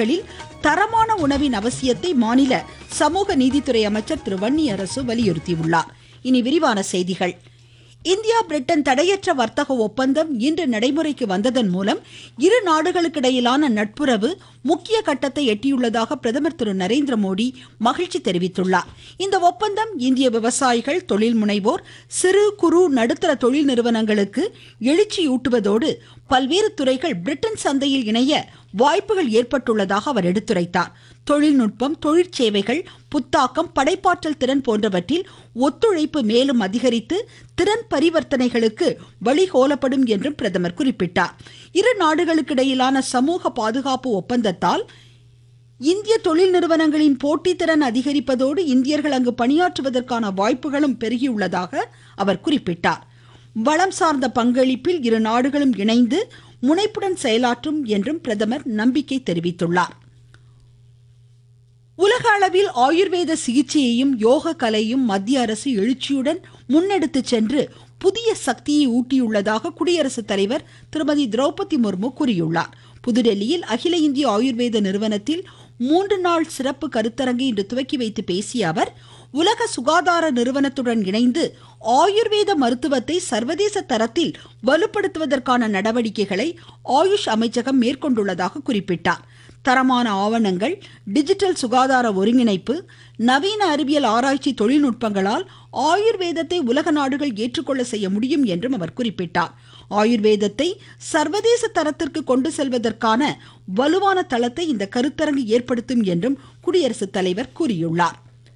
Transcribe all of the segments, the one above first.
பள்ளிகளில் தரமான உணவின் அவசியத்தை மாநில சமூக நீதித்துறை அமைச்சர் திரு வன்னியரசு வலியுறுத்தியுள்ளார் இனி விரிவான செய்திகள் இந்தியா பிரிட்டன் தடையற்ற வர்த்தக ஒப்பந்தம் இன்று நடைமுறைக்கு வந்ததன் மூலம் இரு நாடுகளுக்கிடையிலான நட்புறவு முக்கிய கட்டத்தை எட்டியுள்ளதாக பிரதமர் திரு நரேந்திர மோடி மகிழ்ச்சி தெரிவித்துள்ளார் இந்த ஒப்பந்தம் இந்திய விவசாயிகள் தொழில் முனைவோர் சிறு குறு நடுத்தர தொழில் நிறுவனங்களுக்கு எழுச்சியூட்டுவதோடு பல்வேறு துறைகள் பிரிட்டன் சந்தையில் இணைய வாய்ப்புகள் ஏற்பட்டுள்ளதாக அவர் எடுத்துரைத்தார் தொழில்நுட்பம் தொழிற்சேவைகள் புத்தாக்கம் படைப்பாற்றல் திறன் போன்றவற்றில் ஒத்துழைப்பு மேலும் அதிகரித்து திறன் பரிவர்த்தனைகளுக்கு வழிகோலப்படும் என்றும் பிரதமர் குறிப்பிட்டார் இரு நாடுகளுக்கிடையிலான சமூக பாதுகாப்பு ஒப்பந்தத்தால் இந்திய தொழில் நிறுவனங்களின் போட்டித்திறன் அதிகரிப்பதோடு இந்தியர்கள் அங்கு பணியாற்றுவதற்கான வாய்ப்புகளும் பெருகியுள்ளதாக அவர் குறிப்பிட்டார் வளம் சார்ந்த பங்களிப்பில் இரு நாடுகளும் இணைந்து முனைப்புடன் செயலாற்றும் என்றும் பிரதமர் நம்பிக்கை தெரிவித்துள்ளார் உலக அளவில் ஆயுர்வேத சிகிச்சையையும் யோக கலையும் மத்திய அரசு எழுச்சியுடன் முன்னெடுத்து சென்று புதிய சக்தியை ஊட்டியுள்ளதாக குடியரசுத் தலைவர் திருமதி திரௌபதி முர்மு கூறியுள்ளார் புதுடெல்லியில் அகில இந்திய ஆயுர்வேத நிறுவனத்தில் மூன்று நாள் சிறப்பு கருத்தரங்கை இன்று துவக்கி வைத்து பேசிய அவர் உலக சுகாதார நிறுவனத்துடன் இணைந்து ஆயுர்வேத மருத்துவத்தை சர்வதேச தரத்தில் வலுப்படுத்துவதற்கான நடவடிக்கைகளை ஆயுஷ் அமைச்சகம் மேற்கொண்டுள்ளதாக குறிப்பிட்டார் தரமான ஆவணங்கள் டிஜிட்டல் சுகாதார ஒருங்கிணைப்பு நவீன அறிவியல் ஆராய்ச்சி தொழில்நுட்பங்களால் ஆயுர்வேதத்தை உலக நாடுகள் ஏற்றுக்கொள்ள செய்ய முடியும் என்றும் அவர் குறிப்பிட்டார் ஆயுர்வேதத்தை சர்வதேச தரத்திற்கு கொண்டு செல்வதற்கான வலுவான தளத்தை இந்த கருத்தரங்கு ஏற்படுத்தும் என்றும் குடியரசுத் தலைவர் கூறியுள்ளார்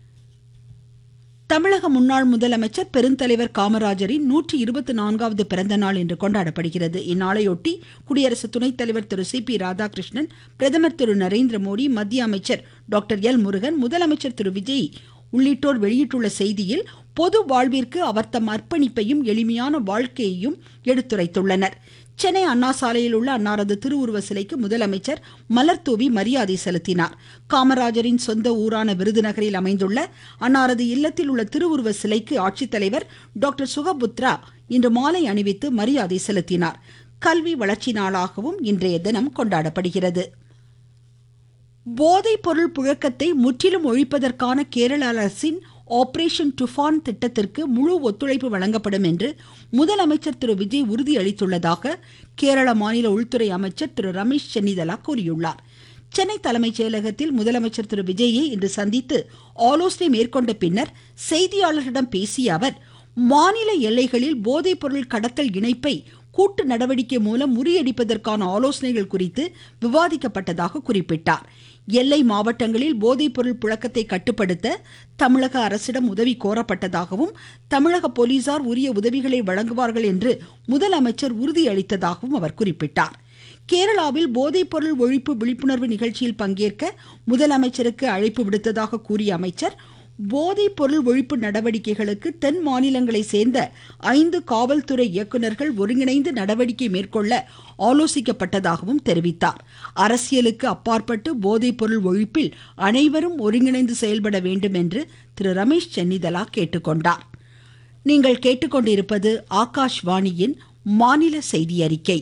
தமிழக முன்னாள் முதலமைச்சர் பெருந்தலைவர் காமராஜரின் நூற்றி இருபத்தி நான்காவது பிறந்த நாள் இன்று கொண்டாடப்படுகிறது இந்நாளையொட்டி குடியரசு துணைத் தலைவர் திரு சி பி ராதாகிருஷ்ணன் பிரதமர் திரு நரேந்திர மோடி மத்திய அமைச்சர் டாக்டர் எல் முருகன் முதலமைச்சர் திரு விஜய் உள்ளிட்டோர் வெளியிட்டுள்ள செய்தியில் பொது வாழ்விற்கு அவர் தம் அர்ப்பணிப்பையும் எளிமையான வாழ்க்கையையும் எடுத்துரைத்துள்ளனர் சென்னை அண்ணா சாலையில் உள்ள அன்னாரது திருவுருவ சிலைக்கு முதலமைச்சர் மலர்தூவி மரியாதை செலுத்தினார் காமராஜரின் சொந்த ஊரான விருதுநகரில் அமைந்துள்ள அன்னாரது இல்லத்தில் உள்ள திருவுருவ சிலைக்கு ஆட்சித்தலைவர் டாக்டர் சுகபுத்ரா இன்று மாலை அணிவித்து மரியாதை செலுத்தினார் கல்வி வளர்ச்சி நாளாகவும் இன்றைய தினம் கொண்டாடப்படுகிறது போதைப் பொருள் புழக்கத்தை முற்றிலும் ஒழிப்பதற்கான கேரள அரசின் ஆபரேஷன் டுஃபான் திட்டத்திற்கு முழு ஒத்துழைப்பு வழங்கப்படும் என்று முதலமைச்சர் திரு விஜய் உறுதியளித்துள்ளதாக கேரள மாநில உள்துறை அமைச்சர் திரு ரமேஷ் சென்னிதலா கூறியுள்ளார் சென்னை தலைமைச் செயலகத்தில் முதலமைச்சர் திரு விஜயை இன்று சந்தித்து ஆலோசனை மேற்கொண்ட பின்னர் செய்தியாளர்களிடம் பேசிய அவர் மாநில எல்லைகளில் போதைப் பொருள் கடத்தல் இணைப்பை கூட்டு நடவடிக்கை மூலம் முறியடிப்பதற்கான ஆலோசனைகள் குறித்து விவாதிக்கப்பட்டதாக குறிப்பிட்டார் எல்லை மாவட்டங்களில் போதைப்பொருள் புழக்கத்தை கட்டுப்படுத்த தமிழக அரசிடம் உதவி கோரப்பட்டதாகவும் தமிழக போலீசார் உரிய உதவிகளை வழங்குவார்கள் என்று முதலமைச்சர் உறுதியளித்ததாகவும் அவர் குறிப்பிட்டார் கேரளாவில் போதைப்பொருள் ஒழிப்பு விழிப்புணர்வு நிகழ்ச்சியில் பங்கேற்க முதலமைச்சருக்கு அழைப்பு விடுத்ததாக கூறிய அமைச்சர் போதைப் பொருள் ஒழிப்பு நடவடிக்கைகளுக்கு தென் மாநிலங்களை சேர்ந்த ஐந்து காவல்துறை இயக்குநர்கள் ஒருங்கிணைந்து நடவடிக்கை மேற்கொள்ள ஆலோசிக்கப்பட்டதாகவும் தெரிவித்தார் அரசியலுக்கு அப்பாற்பட்டு போதைப் பொருள் ஒழிப்பில் அனைவரும் ஒருங்கிணைந்து செயல்பட வேண்டும் என்று திரு ரமேஷ் சென்னிதலா கேட்டுக்கொண்டார் நீங்கள் கேட்டுக்கொண்டிருப்பது ஆகாஷ்வாணியின் மாநில செய்தி அறிக்கை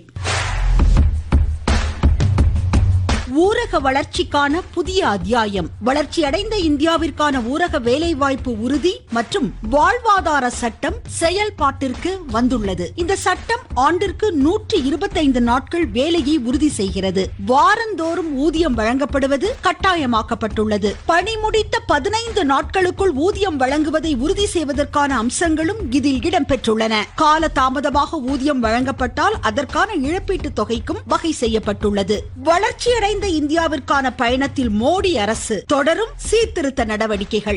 ஊரக வளர்ச்சிக்கான புதிய அத்தியாயம் வளர்ச்சியடைந்த இந்தியாவிற்கான ஊரக வேலைவாய்ப்பு உறுதி மற்றும் வாழ்வாதார சட்டம் செயல்பாட்டிற்கு வந்துள்ளது இந்த சட்டம் ஆண்டிற்கு நூற்றி இருபத்தைந்து நாட்கள் வேலையை உறுதி செய்கிறது வாரந்தோறும் ஊதியம் வழங்கப்படுவது கட்டாயமாக்கப்பட்டுள்ளது பணி முடித்த பதினைந்து நாட்களுக்குள் ஊதியம் வழங்குவதை உறுதி செய்வதற்கான அம்சங்களும் இதில் இடம்பெற்றுள்ளன கால தாமதமாக ஊதியம் வழங்கப்பட்டால் அதற்கான இழப்பீட்டு தொகைக்கும் வகை செய்யப்பட்டுள்ளது வளர்ச்சியடைந்த வளர்ந்த இந்தியாவிற்கான பயணத்தில் மோடி அரசு தொடரும் சீர்திருத்த நடவடிக்கைகள்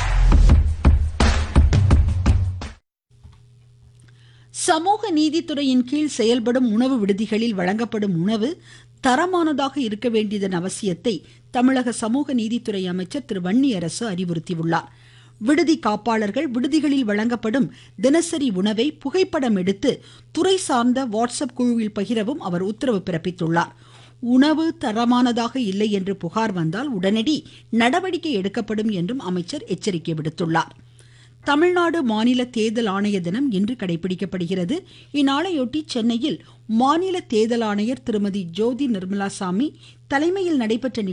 சமூக நீதித்துறையின் கீழ் செயல்படும் உணவு விடுதிகளில் வழங்கப்படும் உணவு தரமானதாக இருக்க வேண்டியதன் அவசியத்தை தமிழக சமூக நீதித்துறை அமைச்சர் திரு வன்னியரசு அறிவுறுத்தியுள்ளார் விடுதி காப்பாளர்கள் விடுதிகளில் வழங்கப்படும் தினசரி உணவை புகைப்படம் எடுத்து துறை சார்ந்த வாட்ஸ்அப் குழுவில் பகிரவும் அவர் உத்தரவு பிறப்பித்துள்ளார் உணவு தரமானதாக இல்லை என்று புகார் வந்தால் உடனடி நடவடிக்கை எடுக்கப்படும் என்றும் அமைச்சர் எச்சரிக்கை விடுத்துள்ளார் தமிழ்நாடு மாநில தேர்தல் ஆணைய தினம் இன்று கடைபிடிக்கப்படுகிறது இந்நாளையொட்டி சென்னையில் மாநில தேர்தல் ஆணையர் திருமதி ஜோதி நிர்மலா சாமி தலைமையில் நடைபெற்ற